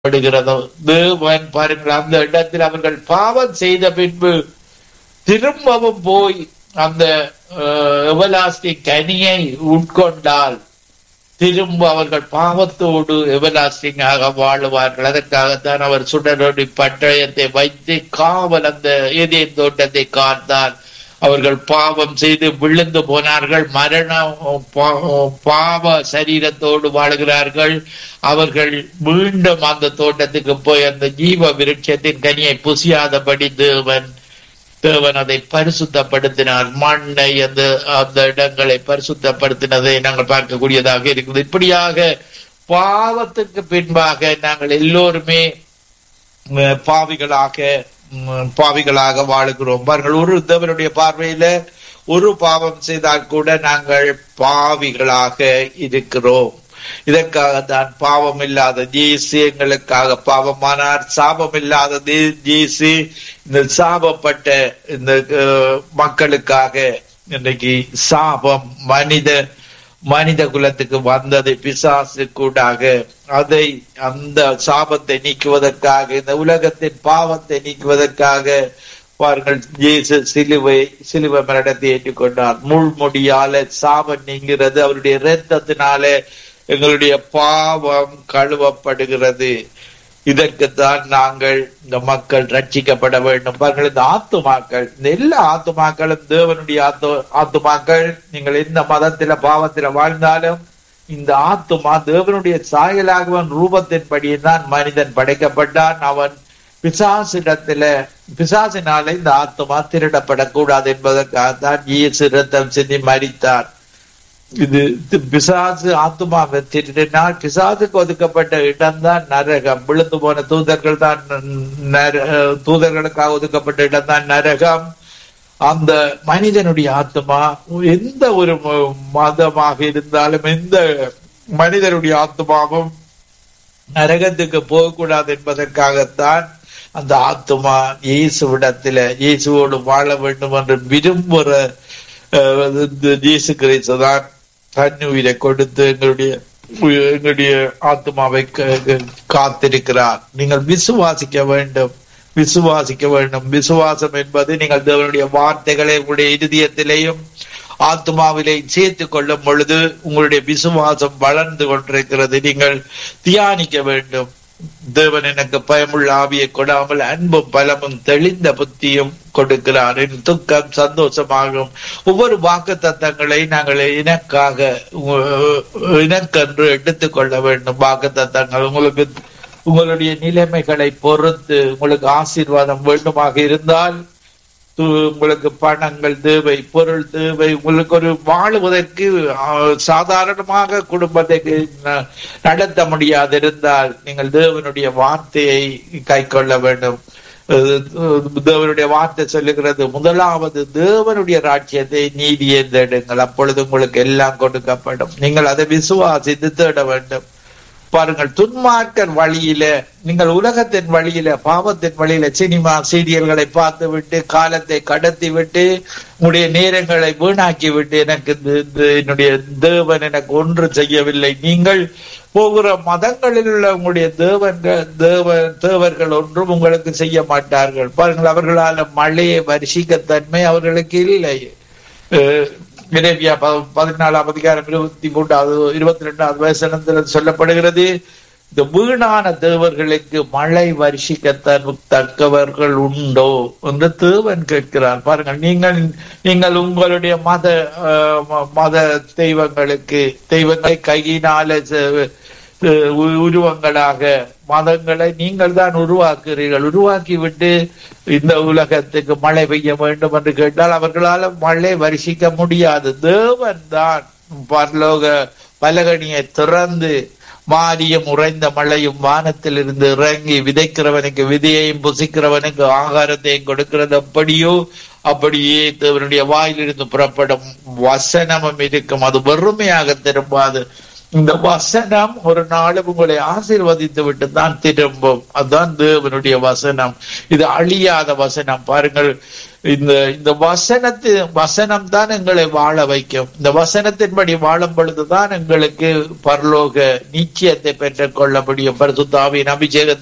படுகிறதோ தேவன் பாருங்கள் அந்த இடத்தில் அவர்கள் பாவம் செய்த பின்பு திரும்பவும் போய் அந்த எவலாஸ்டி கனியை உட்கொண்டால் திரும்ப அவர்கள் பாவத்தோடு எவலாஸ்டிங்காக வாழுவார்கள் அதற்காகத்தான் அவர் சுடரொடி பட்டயத்தை வைத்து காவல் அந்த ஏதேன் தோட்டத்தை காத்தார் அவர்கள் பாவம் செய்து விழுந்து போனார்கள் மரண பாவ சரீரத்தோடு வாழ்கிறார்கள் அவர்கள் மீண்டும் அந்த தோட்டத்துக்கு போய் அந்த ஜீவ விருட்சத்தின் கனியை புசியாதபடி தேவன் தேவன் அதை பரிசுத்தப்படுத்தினார் மண்ணை அந்த அந்த இடங்களை பரிசுத்தப்படுத்தினதை நாங்கள் பார்க்கக்கூடியதாக இருக்குது இப்படியாக பாவத்துக்கு பின்பாக நாங்கள் எல்லோருமே பாவிகளாக பாவிகளாக வாழுகிறோம் பாருங்கள் ஒரு தேவனுடைய பார்வையில ஒரு பாவம் செய்தால் கூட நாங்கள் பாவிகளாக இருக்கிறோம் இதற்காகத்தான் பாவம் இல்லாத ஜேசு எங்களுக்காக பாவமானார் சாபம் இல்லாத ஜேசு இந்த சாபப்பட்ட இந்த மக்களுக்காக இன்றைக்கு சாபம் மனித மனித குலத்துக்கு வந்தது பிசாசு கூடாக அதை அந்த சாபத்தை நீக்குவதற்காக இந்த உலகத்தின் பாவத்தை நீக்குவதற்காக பாருங்கள் இயேசு சிலுவை சிலுவை மரணத்தை ஏற்றுக்கொண்டார் முள்முடியால சாபம் நீங்கிறது அவருடைய இரத்தத்தினால எங்களுடைய பாவம் கழுவப்படுகிறது இதற்குத்தான் நாங்கள் இந்த மக்கள் ரட்சிக்கப்பட வேண்டும் பாருங்கள் இந்த ஆத்துமாக்கள் இந்த எல்லா ஆத்துமாக்களும் தேவனுடைய ஆத்து ஆத்துமாக்கள் நீங்கள் எந்த மதத்தில பாவத்தில வாழ்ந்தாலும் இந்த ஆத்துமா தேவனுடைய சாயலாகவன் ரூபத்தின்படியே தான் மனிதன் படைக்கப்பட்டான் அவன் பிசாசிடத்துல பிசாசினால இந்த ஆத்துமா திருடப்படக்கூடாது என்பதற்காக தான் இயேசு ரத்தம் சிந்தி மறித்தார் இது பிசாசு ஆத்துமாவை திருடினால் பிசாசுக்கு ஒதுக்கப்பட்ட இடம்தான் நரகம் விழுந்து போன தூதர்கள் தான் தூதர்களுக்காக ஒதுக்கப்பட்ட இடம் தான் நரகம் அந்த மனிதனுடைய ஆத்மா எந்த ஒரு மதமாக இருந்தாலும் எந்த மனிதனுடைய ஆத்மாவும் நரகத்துக்கு போகக்கூடாது என்பதற்காகத்தான் அந்த ஆத்மா இயேசுவிடத்துல இயேசுவோடு வாழ வேண்டும் என்று விரும்புகிற இயேசு கிறிஸ்து தான் தன் உயிரை கொடுத்து எங்களுடைய எங்களுடைய ஆத்மாவை காத்திருக்கிறார் நீங்கள் விசுவாசிக்க வேண்டும் விசுவாசிக்க வேண்டும் விசுவாசம் என்பது நீங்கள் தேவனுடைய வார்த்தைகளை உங்களுடைய இருதயத்திலேயும் ஆத்மாவிலே சேர்த்து கொள்ளும் பொழுது உங்களுடைய விசுவாசம் வளர்ந்து கொண்டிருக்கிறது நீங்கள் தியானிக்க வேண்டும் தேவன் எனக்கு பயமுள்ள ஆவியை கொடாமல் அன்பும் பலமும் தெளிந்த புத்தியும் கொடுக்கிறார் என் துக்கம் சந்தோஷமாகும் ஒவ்வொரு வாக்கு தத்தங்களை நாங்கள் எனக்காக எனக்கென்று எடுத்துக்கொள்ள வேண்டும் வாக்கு தத்தங்கள் உங்களுக்கு உங்களுடைய நிலைமைகளை பொறுத்து உங்களுக்கு ஆசீர்வாதம் வேண்டுமாக இருந்தால் உங்களுக்கு பணங்கள் தேவை பொருள் தேவை உங்களுக்கு ஒரு வாழுவதற்கு சாதாரணமாக குடும்பத்தை நடத்த முடியாது இருந்தால் நீங்கள் தேவனுடைய வார்த்தையை கை கொள்ள வேண்டும் தேவனுடைய வார்த்தை சொல்லுகிறது முதலாவது தேவனுடைய ராட்சியத்தை நீதியை தேடுங்கள் அப்பொழுது உங்களுக்கு எல்லாம் கொடுக்கப்படும் நீங்கள் அதை விசுவாசித்து தேட வேண்டும் பாருங்கள் துன்மார்க்கர் வழியில நீங்கள் உலகத்தின் வழியில பாவத்தின் வழியில சினிமா சீரியல்களை பார்த்து விட்டு காலத்தை கடத்தி விட்டு உங்களுடைய நேரங்களை வீணாக்கி விட்டு எனக்கு என்னுடைய தேவன் எனக்கு ஒன்று செய்யவில்லை நீங்கள் போகிற மதங்களில் உள்ள உங்களுடைய தேவன்கள் தேவ தேவர்கள் ஒன்றும் உங்களுக்கு செய்ய மாட்டார்கள் பாருங்கள் அவர்களால் மழையை வருஷிக்கத்தன்மை அவர்களுக்கு இல்லை விரேவியா பதினாலாம் அதிகாரம் இருபத்தி மூன்றாவது இருபத்தி ரெண்டாவது வயசனத்தில் சொல்லப்படுகிறது இந்த வீணான தேவர்களுக்கு மழை வருஷிக்கத்தான் தக்கவர்கள் உண்டோ என்று தேவன் கேட்கிறார் பாருங்கள் நீங்கள் நீங்கள் உங்களுடைய மத மத தெய்வங்களுக்கு தெய்வங்களை கையினால உருவங்களாக மதங்களை நீங்கள் தான் உருவாக்குறீர்கள் உருவாக்கி விட்டு இந்த உலகத்துக்கு மழை பெய்ய வேண்டும் என்று கேட்டால் அவர்களால் மழை வருஷிக்க முடியாது தேவன் தான் பரலோக பலகணியை திறந்து மாரியம் உறைந்த மழையும் வானத்தில் இருந்து இறங்கி விதைக்கிறவனுக்கு விதையையும் புசிக்கிறவனுக்கு ஆகாரத்தையும் கொடுக்கிறது அப்படியோ அப்படியே தேவனுடைய வாயிலிருந்து புறப்படும் வசனமும் இருக்கும் அது வெறுமையாக திரும்பாது இந்த வசனம் ஒரு நாளும் உங்களை ஆசீர்வதித்து விட்டு தான் திரும்பும் அதுதான் தேவனுடைய வசனம் இது அழியாத வசனம் பாருங்கள் இந்த இந்த வசனத்து வசனம் தான் எங்களை வாழ வைக்கும் இந்த வசனத்தின்படி வாழும் பொழுதுதான் எங்களுக்கு பரலோக நிச்சயத்தை பெற்றுக் கொள்ள முடியும் பரிசுத்தாவின் அபிஷேகத்தை